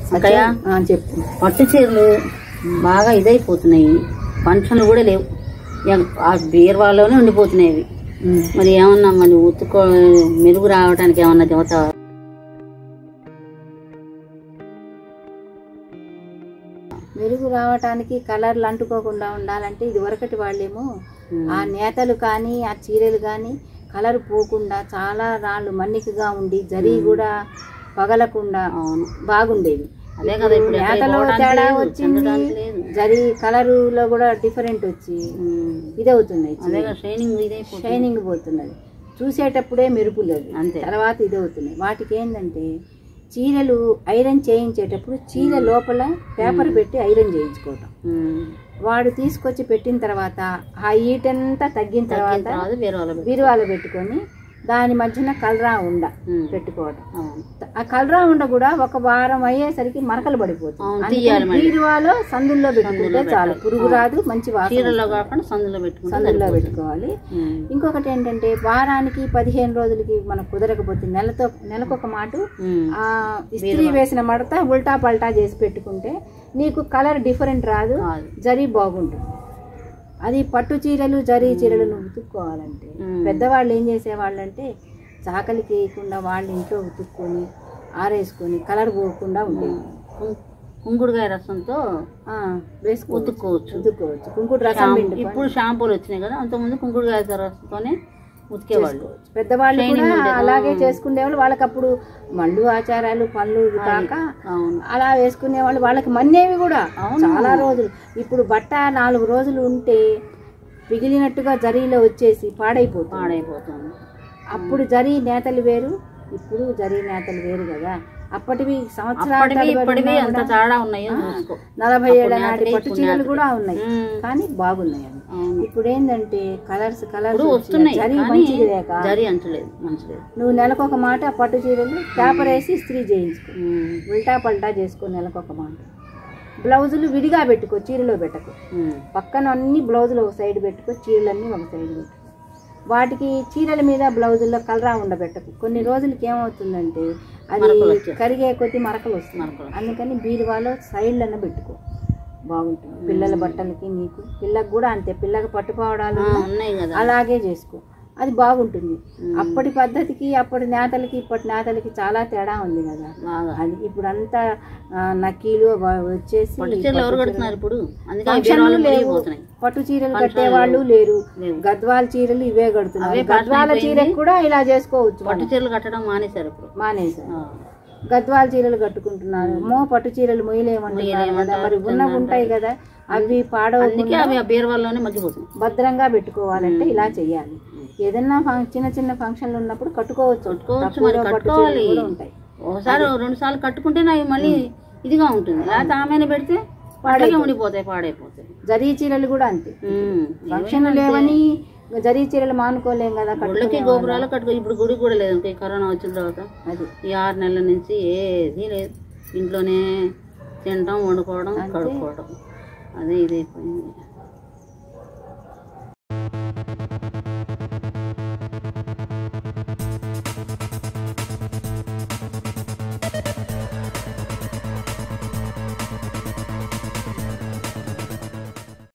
అక్కయ్య ఆ, చెప్పు పట్టు చీరలు బాగా ఇదైపోతున్నాయి ఫంక్షన్లు కూడా లేవు ఇక ఆ బీరువాలోనే ఉండిపోతున్నాయి అవి ఉమ్. మరి ఏమన్నా మరి ఉతుక్కో మెరుగు రావడానికి ఏమన్నా చెబుతావా మెరుగు రావటానికి కలర్లు అంటుకోకుండా ఉండాలంటే ఇది వరకటి వాళ్ళేమో ఆ నేతలు కానీ ఆ చీరలు కానీ కలర్ పోకుండా చాలా రాళ్ళు మన్నికగా ఉండి జరీ కూడా పగలకుండా అవును బాగుండేవి అదే కదా ఇప్పుడు ఎక్కడ నేతలో పోవడానికి తేడా లేదు, వచ్చింది చెందడానికి లేదు. జరీ కలరులో కూడా డిఫరెంట్ వచ్చి ఉమ్. ఇదవుతున్నాయి అదే కదా షైనింగ్ ఇదైపోతుంది షైనింగ్ పోతున్నది చూసేటప్పుడే మెరుపు లేదు అంతే. తర్వాత ఇది అవుతుంది వాటికి ఏంటంటే చీరలు ఐరన్ చేయించేటప్పుడు చీర లోపల పేపర్ పెట్టి ఐరన్ చేయించుకోవటం ఉమ్. వాడు తీసుకొచ్చి పెట్టిన తర్వాత ఆ హీట్ అంతా తగ్గిన తర్వాత తర్వాత వేరే వాళ్ళ పెట్టి బీరువాలో పెట్టుకొని దాని మధ్యన కలరా ఉండ ఉమ్. పెట్టుకోవటం అవును ఆ కలరా ఉండ కూడా ఒక వారం అయ్యేసరికి మరకలు పడిపోతుంది అవును, అందుకని తీయాలి మళ్ళీ. బీరువాలో సందుల్లో పెట్టుకుంటే చాలు పురుగు రాదు మంచి వాసన చీరలో కాకుండా సందులో పెట్టుకుంటే సందుల్లో సరిపోతుంది. పెట్టుకోవాలి ఉమ్. ఇంకొకటి ఏంటంటే వారానికి పదిహేను రోజులకి మనకు కుదరకపోతే నెలతో నెలకొక మాట ఉమ్. ఆ ఇస్త్రీ వేసిన మడత ఉల్టా పల్టా చేసి పెట్టుకుంటే నీకు కలర్ డిఫరెంట్ రాదు కాదు. జరీ బాగుంటుంది అది పట్టు చీరలు జరీ చీరలు నువ్వు ఉతుక్కోవాలంటే మ్మ్. పెద్దవాళ్ళు ఏం చేసేవాళ్ళంటే చాకలికి వేయకుండా వాళ్ళ ఇంట్లో ఉతుక్కొని ఆరేసుకొని కలర్ పోకుండా ఉండేది కుంకుడు కుంకుడుకాయ రసంతో ఆ, వేసుకోవచ్చు ఉతుక్కోవచ్చు ఉతుక్కోవచ్చు కుంకుడు రసం షాంపూ- పిండుకొని ఇప్పుడు షాంపూలు వచ్చినాయి కదా అంతకుముందు కుంకుడుకాయ రసంతోనే ఉతికేవాళ్ళు చేసుకోవచ్చు. పెద్దవాళ్ళు Training కూడా ఉండేది. అలాగే చేసుకునేవాళ్ళు వాళ్ళకి అప్పుడు మళ్ళు ఆచారాలు పళ్ళు ఇవి కాక అవును అలా వేసుకునేవాళ్ళు వాళ్ళకి మన్నేవి కూడా చాలా రోజులు ఇప్పుడు బట్ట నాలుగు రోజులు ఉంటే పిగిలినట్టుగా జరీలో వచ్చేసి పాడైపోతుంది పాడైపోతుంది అప్పుడు జరీ నేతలు వేరు ఇప్పుడు జరీ నేతలు వేరు కదా అప్పటివి సంవత్సరాల అప్పటివి తరబడి ఇప్పటివి ఉన్నా ఎంత కూడా తేడా ఉన్నాయో చూసుకో నలభై ఏళ్ళ అప్పుడు నాటి నేతలే, పట్టు ఇప్పుడు చీరలు నేతలే. కూడా ఉన్నాయి ఉమ్. కానీ బాగున్నాయి అవి అవును ఇప్పుడు ఏంటంటే కలర్స్ కలర్స్ ఇప్పుడు వస్తున్నాయి జరీ కానీ మంచిది లేక జరి అంచలేదు మంచిలేదు నువ్వు నెలకొక మాట పట్టు చీరలు పేపర్ వేసి ఇస్త్రీ చేయించుకో ఉమ్. ఉల్టా పల్టా చేసుకో నెలకొక మాట బ్లౌజులు విడిగా పెట్టుకో చీరలో పెట్టకు ఉమ్. పక్కన అన్ని బ్లౌజులు ఒక సైడ్ పెట్టుకో చీరలన్నీ ఒక సైడ్ పెట్టుకో వాటికి చీరల మీద బ్లౌజుల్లో కలరా ఉండబెట్టకు కొన్ని రోజులకి ఏమవుతుందంటే అది మరకలు వచ్చేస్తాయి. కరిగే కొద్ది మరకలు వస్తాయి మరకలు. అందుకని బీరువాలో సైడ్లన్న పెట్టుకో బాగుంటుంది పిల్లల బట్టలకి నీకు పిల్లకి కూడా అంతే పిల్లకి పట్టుకోవడాలు ఆ, ఉన్నాయి కదా అలాగే చేసుకో అది బాగుంటుంది అప్పటి పద్ధతికి అప్పటి నేతలకి ఇప్పటి నేతలకి చాలా తేడా ఉంది కదా బాగా అది ఇప్పుడు అంతా ఆ, నక్కీలు వ- వచ్చేసి పట్టు చీరలు ఎవరు కడుతున్నారు ఇప్పుడు అందుకే అవి ఫంక్షన్లు బీరువాలో లేవు మునిగిపోతున్నాయి. పట్టు చీరలు కట్టేవాళ్ళు లేరు లేవు. గద్వాల చీరలు ఇవే కడుతున్నారు అవే గద్వాల fashion చీరకు కూడా ఇలా చేసుకోవచ్చు పట్టు మనం. చీరలు కట్టడం మానేశారు ఇప్పుడు మానేశారు ఆ. గద్వాల చీరలు కట్టుకుంటున్నారు మో పట్టు చీరలు మొయ్యలేమంటున్నారు కదా మరి ఉన్నవి ఉంటాయి కదా అవి అందుకే పాడవకుండా అవి ఆ బీరువాలోనే మగ్గిపోతున్నాయి భద్రంగా పెట్టుకోవాలంటే ఇలా చేయాలి ఏదన్నా ఫం- చిన్న చిన్న ఫంక్షన్లు ఉన్నప్పుడు కట్టుకోవచ్చు కట్టుకోవచ్చు తక్కువలో మరి పట్టు కట్టుకోవాలి చీరలు కూడా ఉంటాయి ఒకసారి రెండు సార్లు కట్టుకుంటేనే అవి మళ్ళీ ఇదిగా ఉంటుంది లేకపోతే ఆమెను పెడితే అట్లాగే ఉండిపోతాయి పాడైపోతాయి జరీ చీరలు కూడా అంతే ఉమ్. ఫంక్షన్లు లేవని జరీ చీరలు మానుకోలేం కదా గుళ్ళకి కట్టుకునే గోపురాలు కట్టుకో ఇప్పుడు గుడి కూడా లేదు ఇంకా ఈ కరోనా వచ్చిన తర్వాత అది ఈ ఆరు నెలల నుంచి ఏది లేదు ఇంట్లోనే తినటం వండుకోవడం కడుక్కోవడం అదే ఇదైపోయింది